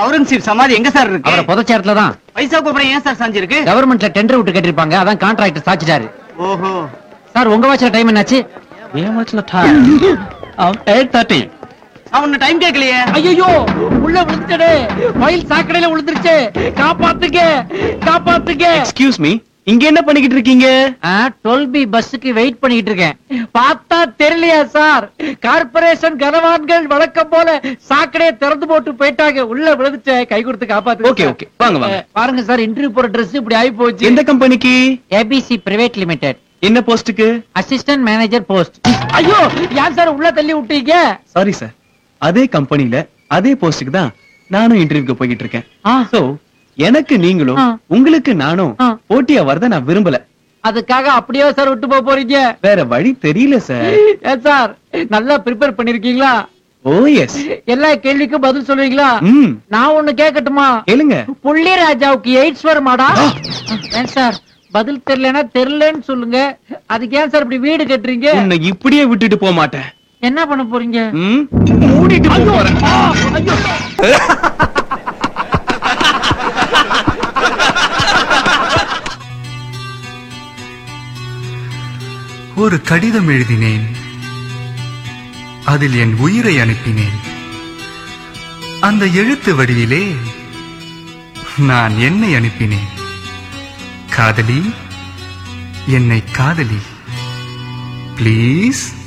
அவுரங்கசீப் சமாதி எங்க சார் இருக்கு அவரை புதைச்ச இடத்துல தான் பைசா கோபுரம் ஏன் சார் சாஞ்சிருக்கு கவர்மெண்ட்ல டெண்டர் விட்டு கேட்டிருப்பாங்க அதான் கான்ட்ராக்ட் சாச்சிட்டாரு ஓஹோ சார் உங்க வாட்ச்ல டைம் என்னாச்சு ஏன் வாட்ச்ல டைம் எயிட் தேர்ட்டி நான் உன்ன டைம் கேட்கலையே ஐயோ உள்ள விழுந்துட்டே மயில் சாக்கடையில விழுந்துருச்சு காப்பாத்துங்க காப்பாத்துங்க எக்ஸ்கியூஸ் மீ இங்க என்ன பண்ணிக்கிட்டு இருக்கீங்க டுவெல் பி பஸ்ஸுக்கு வெயிட் பண்ணிட்டு இருக்கேன் பார்த்தா தெரியலையா சார் கார்பரேஷன் கனவான்கள் வழக்கம் போல சாக்கடையை திறந்து போட்டு போயிட்டாங்க உள்ள விழுந்துச்சு கை கொடுத்து காப்பாத்து Okay, okay. வாங்க, வாங்க. பாருங்க சார் இன்டர்வியூ போற Dress இப்படி ஆகி போச்சு எந்த கம்பெனிக்கு ஏபிசி பிரைவேட் லிமிடெட் என்ன போஸ்டுக்கு அசிஸ்டன்ட் மேனேஜர் போஸ்ட் ஐயோ ஏன் சார் உள்ள தள்ளி விட்டீங்க சாரி சார் அதே கம்பெனில அதே போஸ்டுக்கு தான் நானும் இன்டர்வியூக்கு போய்கிட்டு இருக்கேன் ஆ. சோ எனக்கு நீங்களும் ஆ. உங்களுக்கு நானும் ஆ. போட்டியா வரத நான் விரும்பல அதுக்காக அப்படியே சார் விட்டு போக போறீங்க வேற வழி தெரியல சார் ஏன் சார் நல்லா ப்ரிப்பேர் பண்ணிருக்கீங்களா ஓ எஸ் எல்லா கேள்விக்கும் பதில் சொல்லுவீங்களா ம் நான் ஒண்ணு கேட்கட்டுமா கேளுங்க புள்ளி ராஜாவுக்கு எய்ட்ஸ் வருமாடா ஏன் சார் பதில் தெரியலனா தெரியலன்னு சொல்லுங்க அதுக்கு ஏன் சார் இப்படி வீடு கட்டுறீங்க உன்னை இப்படியே விட்டுட்டு போக மாட்டேன் என்ன பண்ண போறீங்க ம் மூடிட்டு போக போறேன் ஒரு கடிதம் எழுதினேன் அதில் என் உயிரை அனுப்பினேன் அந்த எழுத்து வடிவிலே நான் என்னை அனுப்பினேன் காதலி என்னை காதலி ப்ளீஸ்